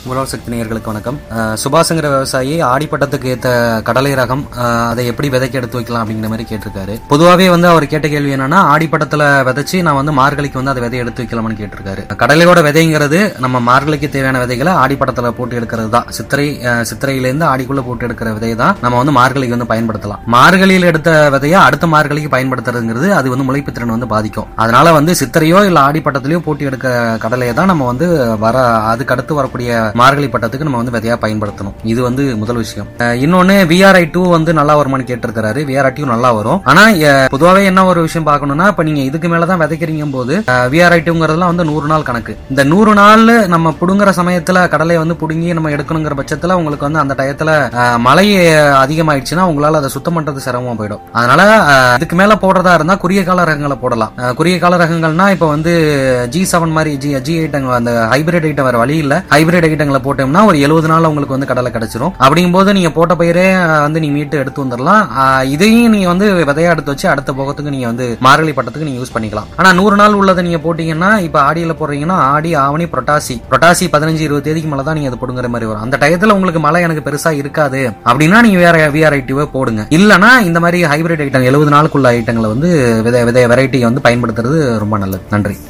உழவர் சக்தி நேயர்களுக்கு வணக்கம் அஹ், சுபாஷுங்கிற விவசாயி ஆடிப்பட்டத்துக்கு ஏத்த கடலை ரகம் அஹ், அதை எப்படி விதைக்க எடுத்து வைக்கலாம் அப்படிங்கிற மாதிரி கேட்டிருக்காரு பொதுவாகவே வந்து அவர் கேட்ட கேள்வி என்னன்னா ஆடிப்பட்டத்துல விதைச்சு நான் வந்து மார்கழிக்கு வந்து அதை விதை எடுத்து வைக்கலாம்னு கேட்டிருக்காரு கடலையோட விதைங்கிறது நம்ம மார்கழிக்கு தேவையான விதைகளை ஆடிப்பட்டத்துல போட்டு எடுக்கிறது தான் சித்திரை அஹ், சித்திரையிலேருந்து ஆடிக்குள்ள போட்டு எடுக்கிற விதையை தான் நம்ம வந்து மார்கழிக்கு வந்து பயன்படுத்தலாம் மார்கழியில் எடுத்த விதையை அடுத்த மார்கழிக்கு பயன்படுத்துறதுங்கிறது அது வந்து முளைப்பு திறன் வந்து பாதிக்கும் அதனால வந்து சித்திரையோ இல்ல ஆடிப்பட்டத்திலயோ போட்டு எடுக்க கடலையை தான் நம்ம வந்து வர அதுக்கு அடுத்து வரக்கூடிய மார்கழி பட்டத்துக்கு நம்ம வந்து விதையா பயன்படுத்தணும் இது வந்து முதல் விஷயம் அஹ் இன்னொன்னு விஆர்ஐ டூ வந்து நல்லா வருமானு கேட்டிருக்காரு விஆர்ஐ டூ நல்லா வரும் ஆனா அஹ், பொதுவாவே என்ன ஒரு விஷயம் பார்க்கணும்னா இப்ப நீங்க இதுக்கு மேலதான் விதைக்கிறீங்க போது விஆர்ஐ டூங்கிறதுலாம் வந்து நூறு நாள் கணக்கு இந்த நூறு நாள் நம்ம புடுங்குற சமயத்துல கடலையை வந்து புடுங்கி நம்ம எடுக்கணுங்கிற பட்சத்துல உங்களுக்கு வந்து அந்த டயத்துல அஹ், மழை அதிகமாயிடுச்சுன்னா உங்களால அதை சுத்தம் பண்றது சிரமமா போயிடும் அதனால அஹ், இதுக்கு மேல போடுறதா இருந்தா குறுகிய கால ரகங்களை போடலாம் அஹ், குறுகிய கால ரகங்கள்னா இப்ப வந்து ஜி செவன் மாதிரி ஜி ஜி ஐட்டம் அந்த ஹைபிரிட் ஐட்டம் வேற வழி இல்ல ஹைபிரிட் ஐட்டங்களை போட்டோம்னா ஒரு எழுபது நாள் உங்களுக்கு வந்து கடலை கிடைச்சிரும் அப்படிங்கும் போது நீங்க போட்ட பயிரே அஹ், வந்து நீங்க மீட்டு எடுத்து வந்துடலாம் அஹ், இதையும் நீங்க வந்து விதையா எடுத்து வச்சு அடுத்த போகத்துக்கு நீங்க வந்து மார்கழி பட்டத்துக்கு நீங்க யூஸ் பண்ணிக்கலாம் ஆனா நூறு நாள் உள்ளதை நீங்க போட்டீங்கன்னா இப்ப ஆடியில போடுறீங்கன்னா ஆடி ஆவணி புரட்டாசி புரட்டாசி பதினஞ்சு இருபது தேதிக்கு மேல தான் நீங்க அது போடுங்கிற மாதிரி வரும் அந்த டயத்துல உங்களுக்கு மழை எனக்கு பெருசா இருக்காது அப்படின்னா நீங்க வேற விஆர் ஐட்டிவே போடுங்க இல்லனா இந்த மாதிரி ஹைபிரிட் ஐட்டம் எழுபது நாளுக்குள்ள ஐட்டங்களை வந்து விதை விதை வெரைட்டியை வந்து பயன்படுத்துறது ரொம்ப நல்லது நன்றி